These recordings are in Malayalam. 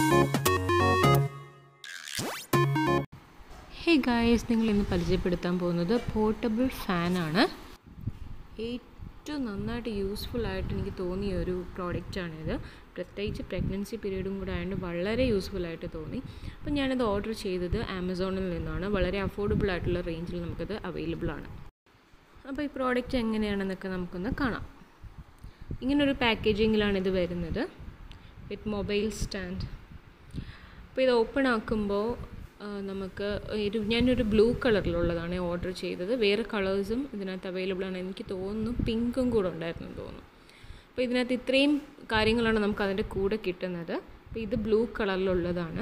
ഹേ ഗായസ് നിങ്ങൾ ഇന്ന് പരിചയപ്പെടുത്താൻ പോകുന്നത് പോർട്ടബിൾ ഫാനാണ് ഏറ്റവും നന്നായിട്ട് യൂസ്ഫുൾ ആയിട്ട് എനിക്ക് തോന്നിയ ഒരു പ്രോഡക്റ്റാണിത് പ്രത്യേകിച്ച് പ്രഗ്നൻസി പീരീഡും കൂടെ ആയതുകൊണ്ട് വളരെ യൂസ്ഫുൾ ആയിട്ട് തോന്നി അപ്പം ഞാനിത് ഓർഡർ ചെയ്തത് ആമസോണിൽ നിന്നാണ് വളരെ അഫോർഡബിൾ ആയിട്ടുള്ള റേഞ്ചിൽ നമുക്കത് അവൈലബിൾ ആണ് അപ്പോൾ ഈ പ്രോഡക്റ്റ് എങ്ങനെയാണെന്നൊക്കെ നമുക്കൊന്ന് കാണാം ഇങ്ങനൊരു പാക്കേജിങ്ങിലാണ് ഇത് വരുന്നത് വിത്ത് മൊബൈൽ സ്റ്റാൻഡ് അപ്പോൾ ഇത് ഓപ്പൺ ആക്കുമ്പോൾ നമുക്ക് ഒരു ഞാനൊരു ബ്ലൂ കളറിലുള്ളതാണ് ഓർഡർ ചെയ്തത് വേറെ കളേഴ്സും ഇതിനകത്ത് അവൈലബിൾ ആണ് എനിക്ക് തോന്നുന്നു പിങ്കും കൂടെ ഉണ്ടായിരുന്നു തോന്നുന്നു അപ്പോൾ ഇതിനകത്ത് ഇത്രയും കാര്യങ്ങളാണ് നമുക്ക് അതിൻ്റെ കൂടെ കിട്ടുന്നത് അപ്പോൾ ഇത് ബ്ലൂ കളറിലുള്ളതാണ്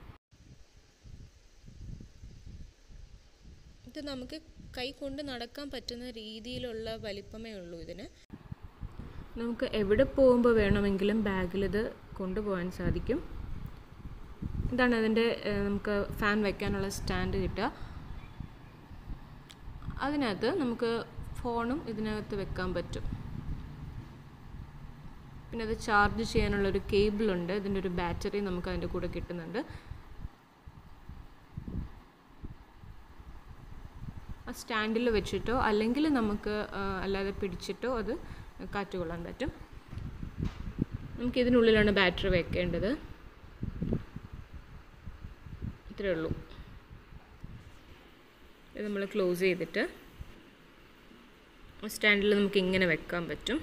ഇത് നമുക്ക് കൈ കൊണ്ട് നടക്കാൻ പറ്റുന്ന രീതിയിലുള്ള വലിപ്പമേ ഉള്ളൂ ഇതിന് നമുക്ക് എവിടെ പോകുമ്പോൾ വേണമെങ്കിലും ബാഗിൽ ഇത് കൊണ്ടുപോകാൻ സാധിക്കും ഇതാണ് അതിൻ്റെ നമുക്ക് ഫാൻ വയ്ക്കാനുള്ള സ്റ്റാൻഡ് കിട്ടുക അതിനകത്ത് നമുക്ക് ഫോണും ഇതിനകത്ത് വെക്കാൻ പറ്റും പിന്നെ അത് ചാർജ് ചെയ്യാനുള്ളൊരു കേബിളുണ്ട് ഇതിൻ്റെ ഒരു ബാറ്ററി നമുക്ക് അതിൻ്റെ കൂടെ കിട്ടുന്നുണ്ട് ആ സ്റ്റാൻഡിൽ വെച്ചിട്ടോ അല്ലെങ്കിൽ നമുക്ക് അല്ലാതെ പിടിച്ചിട്ടോ അത് കാറ്റ് കൊള്ളാൻ പറ്റും നമുക്ക് ഇതിനുള്ളിലാണ് ബാറ്ററി വെക്കേണ്ടത് ഇത്രയേ ഉള്ളൂ ഇത് നമ്മൾ ക്ലോസ് ചെയ്തിട്ട് സ്റ്റാൻഡിൽ നമുക്ക് ഇങ്ങനെ വെക്കാൻ പറ്റും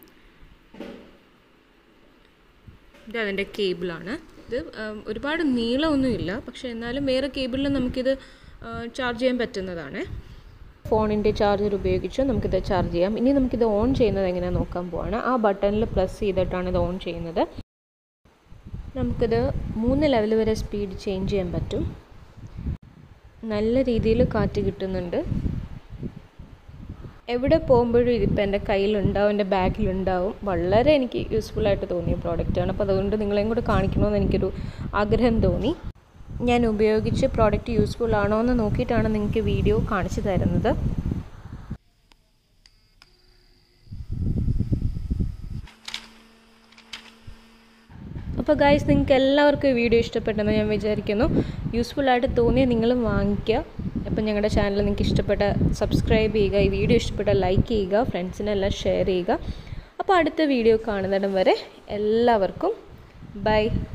ഇത് അതിൻ്റെ കേബിളാണ് ഇത് ഒരുപാട് നീളമൊന്നുമില്ല പക്ഷേ എന്നാലും വേറെ കേബിളിൽ നമുക്കിത് ചാർജ് ചെയ്യാൻ പറ്റുന്നതാണ് ഫോണിൻ്റെ ചാർജർ ഉപയോഗിച്ച് നമുക്കിത് ചാർജ് ചെയ്യാം ഇനി നമുക്കിത് ഓൺ ചെയ്യുന്നത് എങ്ങനെയാണെന്ന് നോക്കാൻ പോവാണ് ആ ബട്ടണിൽ പ്രസ് ചെയ്തിട്ടാണ് ഇത് ഓൺ ചെയ്യുന്നത് നമുക്കിത് മൂന്ന് ലെവൽ വരെ സ്പീഡ് ചേഞ്ച് ചെയ്യാൻ പറ്റും നല്ല രീതിയിൽ കാറ്റ് കിട്ടുന്നുണ്ട് എവിടെ പോകുമ്പോഴും ഇതിപ്പോൾ എൻ്റെ കയ്യിലുണ്ടാവും എൻ്റെ ബാഗിലുണ്ടാവും വളരെ എനിക്ക് യൂസ്ഫുൾ ആയിട്ട് തോന്നിയ പ്രോഡക്റ്റാണ് അപ്പോൾ അതുകൊണ്ട് നിങ്ങളെയും കൂടെ കാണിക്കണമെന്ന് എനിക്കൊരു ആഗ്രഹം തോന്നി ഞാൻ ഉപയോഗിച്ച് പ്രോഡക്റ്റ് യൂസ്ഫുൾ ആണോ എന്ന് നോക്കിയിട്ടാണ് നിങ്ങൾക്ക് വീഡിയോ കാണിച്ചു തരുന്നത് അപ്പോൾ ഗൈസ് നിങ്ങൾക്ക് എല്ലാവർക്കും ഈ വീഡിയോ ഇഷ്ടപ്പെട്ടെന്ന് ഞാൻ വിചാരിക്കുന്നു യൂസ്ഫുൾ ആയിട്ട് തോന്നിയ നിങ്ങളും വാങ്ങിക്കുക അപ്പം ഞങ്ങളുടെ ചാനൽ നിങ്ങൾക്ക് ഇഷ്ടപ്പെട്ട സബ്സ്ക്രൈബ് ചെയ്യുക ഈ വീഡിയോ ഇഷ്ടപ്പെട്ട ലൈക്ക് ചെയ്യുക ഫ്രണ്ട്സിനെല്ലാം ഷെയർ ചെയ്യുക അപ്പോൾ അടുത്ത വീഡിയോ കാണുന്നിടം വരെ എല്ലാവർക്കും ബൈ